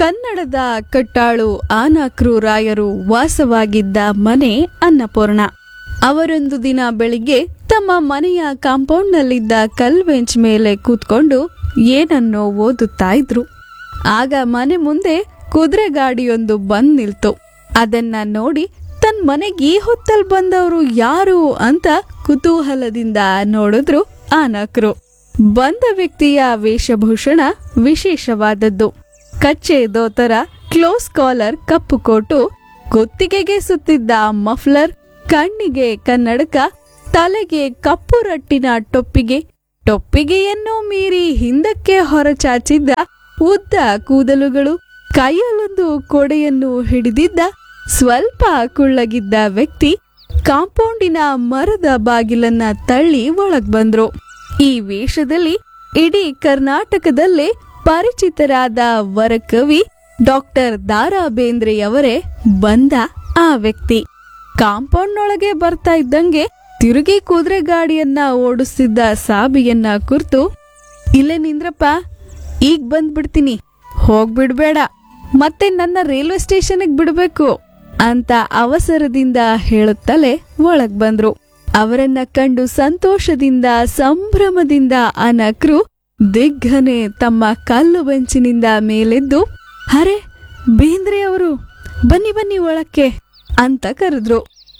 ಕನ್ನಡದ ಕಟ್ಟಾಳು ಆನಕ್ರು ರಾಯರು ವಾಸವಾಗಿದ್ದ ಮನೆ ಅನ್ನಪೂರ್ಣ ಅವರೊಂದು ದಿನ ಬೆಳಿಗ್ಗೆ ತಮ್ಮ ಮನೆಯ ಕಾಂಪೌಂಡ್ನಲ್ಲಿದ್ದ ಕಲ್ಬೆಂಚ್ ಮೇಲೆ ಕೂತ್ಕೊಂಡು ಏನನ್ನೋ ಓದುತ್ತಾ ಇದ್ರು ಆಗ ಮನೆ ಮುಂದೆ ಕುದುರೆ ಗಾಡಿಯೊಂದು ಬಂದ್ ನಿಲ್ತು ಅದನ್ನ ನೋಡಿ ತನ್ನ ಮನೆಗೆ ಈ ಹೊತ್ತಲ್ ಬಂದವರು ಯಾರು ಅಂತ ಕುತೂಹಲದಿಂದ ನೋಡಿದ್ರು ಆನಕ್ರು ಬಂದ ವ್ಯಕ್ತಿಯ ವೇಷಭೂಷಣ ವಿಶೇಷವಾದದ್ದು ಕಚ್ಚೆ ದೋತರ ಕ್ಲೋಸ್ ಕಾಲರ್ ಕಪ್ಪು ಕೋಟು ಕುತ್ತಿಗೆಗೆ ಸುತ್ತಿದ್ದ ಮಫ್ಲರ್ ಕಣ್ಣಿಗೆ ಕನ್ನಡಕ ತಲೆಗೆ ಕಪ್ಪು ರಟ್ಟಿನ ಟೊಪ್ಪಿಗೆ ಟೊಪ್ಪಿಗೆಯನ್ನು ಮೀರಿ ಹಿಂದಕ್ಕೆ ಹೊರಚಾಚಿದ್ದ ಉದ್ದ ಕೂದಲುಗಳು ಕೈಯಲ್ಲೊಂದು ಕೊಡೆಯನ್ನು ಹಿಡಿದಿದ್ದ ಸ್ವಲ್ಪ ಕುಳ್ಳಗಿದ್ದ ವ್ಯಕ್ತಿ ಕಾಂಪೌಂಡಿನ ಮರದ ಬಾಗಿಲನ್ನ ತಳ್ಳಿ ಒಳಗ್ ಬಂದ್ರು ಈ ವೇಷದಲ್ಲಿ ಇಡೀ ಕರ್ನಾಟಕದಲ್ಲೇ ಪರಿಚಿತರಾದ ವರಕವಿ ಡಾಕ್ಟರ್ ದಾರಾ ಬೇಂದ್ರೆಯವರೇ ಬಂದ ಆ ವ್ಯಕ್ತಿ ಕಾಂಪೌಂಡ್ನೊಳಗೆ ಬರ್ತಾ ಇದ್ದಂಗೆ ತಿರುಗಿ ಕುದುರೆ ಗಾಡಿಯನ್ನ ಓಡಿಸ್ತಿದ್ದ ಸಾಬಿಯನ್ನ ಕುರ್ತು ಇಲ್ಲೇ ನಿಂದ್ರಪ್ಪ ಈಗ ಬಂದ್ಬಿಡ್ತೀನಿ ಹೋಗ್ಬಿಡ್ಬೇಡ ಮತ್ತೆ ನನ್ನ ರೈಲ್ವೆ ಸ್ಟೇಷನ್ಗೆ ಬಿಡ್ಬೇಕು ಅಂತ ಅವಸರದಿಂದ ಹೇಳುತ್ತಲೇ ಒಳಗ್ ಬಂದ್ರು ಅವರನ್ನ ಕಂಡು ಸಂತೋಷದಿಂದ ಸಂಭ್ರಮದಿಂದ ಅನಕ್ರು ದಿಗ್ಗನೆ ತಮ್ಮ ಕಲ್ಲು ಬೆಂಚಿನಿಂದ ಮೇಲೆದ್ದು ಅರೆ ಬೇಂದ್ರೆ ಅವರು ಬನ್ನಿ ಬನ್ನಿ ಒಳಕ್ಕೆ ಅಂತ ಕರೆದ್ರು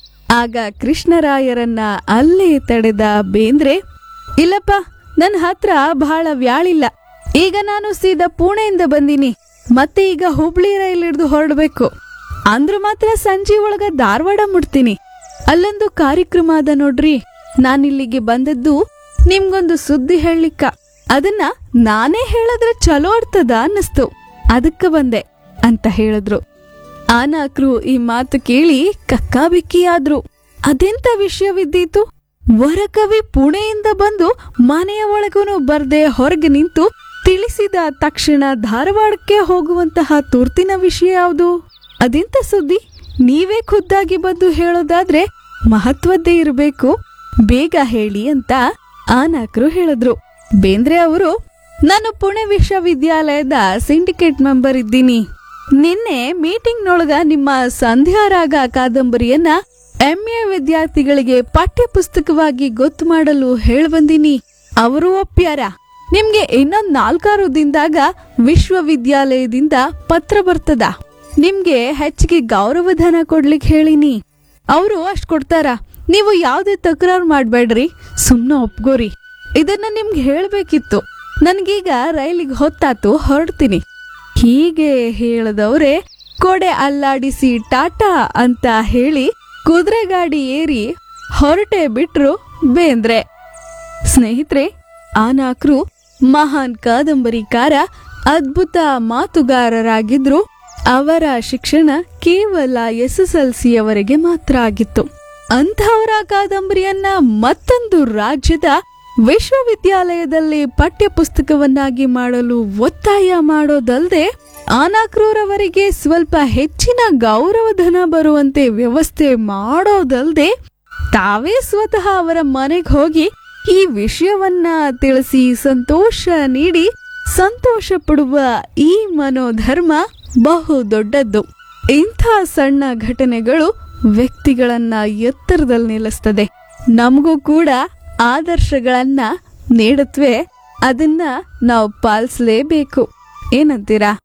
ಆಗ ಕೃಷ್ಣರಾಯರನ್ನ ಅಲ್ಲೇ ತಡೆದ ಬೇಂದ್ರೆ ಇಲ್ಲಪ್ಪ ನನ್ನ ಹತ್ರ ಬಹಳ ವ್ಯಾಳಿಲ್ಲ ಈಗ ನಾನು ಸೀದಾ ಪುಣೆಯಿಂದ ಬಂದೀನಿ ಮತ್ತೆ ಈಗ ಹುಬ್ಳಿ ರೈಲ್ ಹಿಡಿದು ಹೊರಡ್ಬೇಕು ಅಂದ್ರ ಮಾತ್ರ ಸಂಜೆ ಒಳಗ ಧಾರವಾಡ ಮುಟ್ತೀನಿ ಅಲ್ಲೊಂದು ಕಾರ್ಯಕ್ರಮ ಅದ ನೋಡ್ರಿ ನಾನಿಲ್ಲಿಗೆ ಬಂದದ್ದು ನಿಮ್ಗೊಂದು ಸುದ್ದಿ ಹೇಳಲಿಕ್ಕ ಅದನ್ನ ನಾನೇ ಹೇಳಿದ್ರೆ ಚಲೋ ಇರ್ತದ ಅನ್ನಿಸ್ತು ಅದಕ್ಕ ಬಂದೆ ಅಂತ ಹೇಳಿದ್ರು ಆನಾಕ್ರು ಈ ಮಾತು ಕೇಳಿ ಕಕ್ಕಾಬಿಕ್ಕಿಯಾದ್ರು ಅದೆಂತ ವಿಷಯವಿದ್ದೀತು ವರಕವಿ ಪುಣೆಯಿಂದ ಬಂದು ಮನೆಯ ಒಳಗೂ ಬರ್ದೆ ಹೊರಗೆ ನಿಂತು ತಿಳಿಸಿದ ತಕ್ಷಣ ಧಾರವಾಡಕ್ಕೆ ಹೋಗುವಂತಹ ತುರ್ತಿನ ವಿಷಯ ಯಾವುದು ಅದೆಂತ ಸುದ್ದಿ ನೀವೇ ಖುದ್ದಾಗಿ ಬಂದು ಹೇಳೋದಾದ್ರೆ ಮಹತ್ವದ್ದೇ ಇರಬೇಕು ಬೇಗ ಹೇಳಿ ಅಂತ ಆನಾಕ್ರು ಹೇಳಿದ್ರು ಬೇಂದ್ರೆ ಅವರು ನಾನು ಪುಣೆ ವಿಶ್ವವಿದ್ಯಾಲಯದ ಸಿಂಡಿಕೇಟ್ ಮೆಂಬರ್ ಇದ್ದೀನಿ ನಿನ್ನೆ ಮೀಟಿಂಗ್ನೊಳಗ ನಿಮ್ಮ ಸಂಧ್ಯಾರಾಗ ಕಾದಂಬರಿಯನ್ನ ಎಂಎ ವಿದ್ಯಾರ್ಥಿಗಳಿಗೆ ಪಠ್ಯ ಪುಸ್ತಕವಾಗಿ ಗೊತ್ತು ಮಾಡಲು ಹೇಳ್ಬಂದಿನಿ ಅವರು ಒಪ್ಪ್ಯಾರ ನಿಮ್ಗೆ ಇನ್ನೊಂದ್ ನಾಲ್ಕಾರು ದಿನದಾಗ ವಿಶ್ವವಿದ್ಯಾಲಯದಿಂದ ಪತ್ರ ಬರ್ತದ ನಿಮ್ಗೆ ಹೆಚ್ಚಿಗೆ ಗೌರವಧನ ಕೊಡ್ಲಿಕ್ಕೆ ಹೇಳಿನಿ ಅವರು ಅಷ್ಟ್ ಕೊಡ್ತಾರ ನೀವು ಯಾವ್ದೇ ತಕರಾರು ಮಾಡ್ಬೇಡ್ರಿ ಸುಮ್ನೆ ಒಪ್ಗೋರಿ ಇದನ್ನ ನಿಮ್ಗೆ ಹೇಳ್ಬೇಕಿತ್ತು ನನ್ಗೀಗ ರೈಲಿಗೆ ಹೊತ್ತಾತು ಹೊರಡ್ತೀನಿ ಹೀಗೆ ಹೇಳದವ್ರೆ ಕೊಡೆ ಅಲ್ಲಾಡಿಸಿ ಟಾಟಾ ಅಂತ ಹೇಳಿ ಕುದುರೆ ಗಾಡಿ ಏರಿ ಹೊರಟೆ ಬಿಟ್ರು ಬೇಂದ್ರೆ ಸ್ನೇಹಿತರೆ ಆನಾಕ್ರು ಮಹಾನ್ ಕಾದಂಬರಿಕಾರ ಅದ್ಭುತ ಮಾತುಗಾರರಾಗಿದ್ರು ಅವರ ಶಿಕ್ಷಣ ಕೇವಲ ಎಸ್ ಎಸ್ ಎಲ್ ಸಿಯವರೆಗೆ ಮಾತ್ರ ಆಗಿತ್ತು ಅಂಥವರ ಕಾದಂಬರಿಯನ್ನ ಮತ್ತೊಂದು ರಾಜ್ಯದ ವಿಶ್ವವಿದ್ಯಾಲಯದಲ್ಲಿ ಪಠ್ಯ ಪುಸ್ತಕವನ್ನಾಗಿ ಮಾಡಲು ಒತ್ತಾಯ ಮಾಡೋದಲ್ಲದೆ ಆನಾಕ್ರೂರವರಿಗೆ ಸ್ವಲ್ಪ ಹೆಚ್ಚಿನ ಗೌರವಧನ ಬರುವಂತೆ ವ್ಯವಸ್ಥೆ ಮಾಡೋದಲ್ಲದೆ ತಾವೇ ಸ್ವತಃ ಅವರ ಮನೆಗೆ ಹೋಗಿ ಈ ವಿಷಯವನ್ನ ತಿಳಿಸಿ ಸಂತೋಷ ನೀಡಿ ಸಂತೋಷ ಪಡುವ ಈ ಮನೋಧರ್ಮ ಬಹು ದೊಡ್ಡದ್ದು ಇಂಥ ಸಣ್ಣ ಘಟನೆಗಳು ವ್ಯಕ್ತಿಗಳನ್ನ ಎತ್ತರದಲ್ಲಿ ನಿಲ್ಲಿಸ್ತದೆ ನಮಗೂ ಕೂಡ ಆದರ್ಶಗಳನ್ನ ನೀಡುತ್ತವೆ ಅದನ್ನ ನಾವು ಪಾಲಿಸಲೇಬೇಕು ಏನಂತೀರಾ